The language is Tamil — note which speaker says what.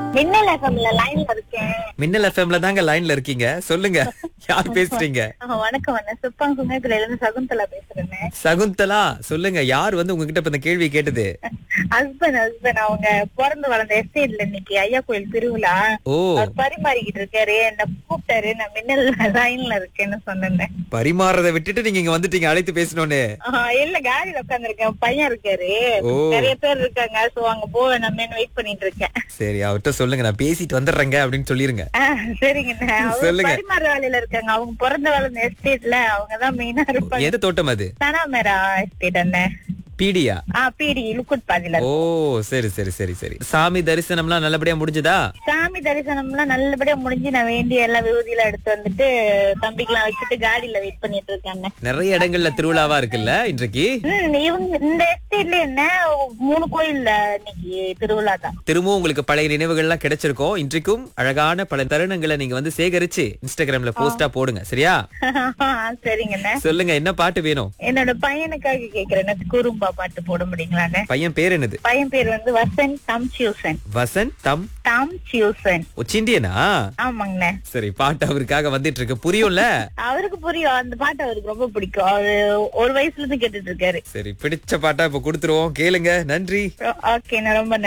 Speaker 1: மின்னல் எஃப்எம்ல லைன்ல இருக்கேன்
Speaker 2: மின்னல் எஃப்எம்ல தாங்க லைன்ல இருக்கீங்க சொல்லுங்க யார் பேசுறீங்க
Speaker 1: ஆ, வணக்கம் அண்ணன் சுப்பாங் சுங்கத்துல இருந்து சகுந்தலா பேசுறேன்
Speaker 2: சகுந்தலா சொல்லுங்க யார் வந்து உங்ககிட்ட இப்ப இந்த கேள்வி கேட்டது
Speaker 1: ஹஸ்பண்ட் ஹஸ்பண்ட் அவங்க பிறந்து வளர்ந்த எஸ்டேட்ல இன்னைக்கு ஐயா கோயில் திருவிழா
Speaker 2: ஓ
Speaker 1: அவர் பரிமாறிக்கிட்டு இருக்காரு என்ன கூப்பிட்டாரு நான் மின்னல் லைன்ல இருக்கேன்னு சொன்னேன்
Speaker 2: பரிமாறதை விட்டுட்டு நீங்க இங்க வந்துட்டீங்க அழைத்து பேசணும்னு
Speaker 1: இல்ல காடியில உட்காந்துருக்கேன் பையன் இருக்காரு
Speaker 2: ஓ.
Speaker 1: நிறைய பேர் இருக்காங்க சோ அங்க போவேன் நம்ம வெயிட் பண்ணிட்டு இருக்கேன்
Speaker 2: சரி அவர்கிட்ட சொல்லுங்க நான் பேசிட்டு வந்துடுறேங்க அப்படின்னு சொல்லிருங்க
Speaker 1: ஆ, சரிங்கண்ணே அவங்க
Speaker 2: சொல்லுங்க.
Speaker 1: பரிமாற வேலையில இருக்காங்க அவங்க பிறந்த வளர்ந்த எஸ்டேட்ல அவங்கதான் மெயினா இருப்பாங்க
Speaker 2: எந்த தோட்டம் அது
Speaker 1: சனாமேரா எஸ்டேட் அண்ணன்
Speaker 2: பீடியா
Speaker 1: ஆ பிடி லுக்குட் பாதியில
Speaker 2: ஓ சரி சரி சரி சரி சாமி தரிசனம்லாம் நல்லபடியா முடிஞ்சதா
Speaker 1: சாமி தரிசனம்லாம் நல்லபடியா முடிஞ்சு நான் வேண்டிய எல்லா விபூதியெல்லாம் எடுத்து வந்துட்டு தம்பிக்கெல்லாம் வச்சுட்டு காடியில வெயிட் பண்ணிட்டு இருக்காங்க
Speaker 2: நிறைய இடங்கள்ல திருவிழாவா இருக்குல்ல இன்றைக்கு
Speaker 1: ம், இவங்க இந்த எஸ்டேட்ல என்ன மூணு கோயில்ல இன்னைக்கு திருவிழா தான்
Speaker 2: திரும்பவும் உங்களுக்கு பழைய நினைவுகள்லாம் கிடைச்சிருக்கும் இன்றைக்கும் அழகான பல தருணங்களை நீங்க வந்து சேகரிச்சு இன்ஸ்டாகிராம்ல போஸ்டா போடுங்க சரியா
Speaker 1: சரிங்கண்ணே
Speaker 2: சொல்லுங்க என்ன பாட்டு வேணும்
Speaker 1: என்னோட பையனுக்காக கேக்குறேன் குறும்பா பாட்டு போட முடியுங்களாண்ணே
Speaker 2: பையன் பேர் என்னது
Speaker 1: பையன் பேர் வந்து வசந்த் டம் சியூசன்
Speaker 2: வசந்த் தம்
Speaker 1: டம் சியூசன்
Speaker 2: சிண்டியனா
Speaker 1: ஆமாங்கண்ணே
Speaker 2: சரி பாட்டு அவருக்காக வந்துட்டு இருக்கு புரியும்ல
Speaker 1: அவருக்கு புரியும் அந்த பாட்டு அவருக்கு ரொம்ப பிடிக்கும் அவரு ஒரு வயசுல இருந்து கேட்டுட்டு இருக்காரு
Speaker 2: சரி பிடிச்ச பாட்டா இப்ப கொடுத்துருவோம் கேளுங்க நன்றி
Speaker 1: ஓகே ரொம்ப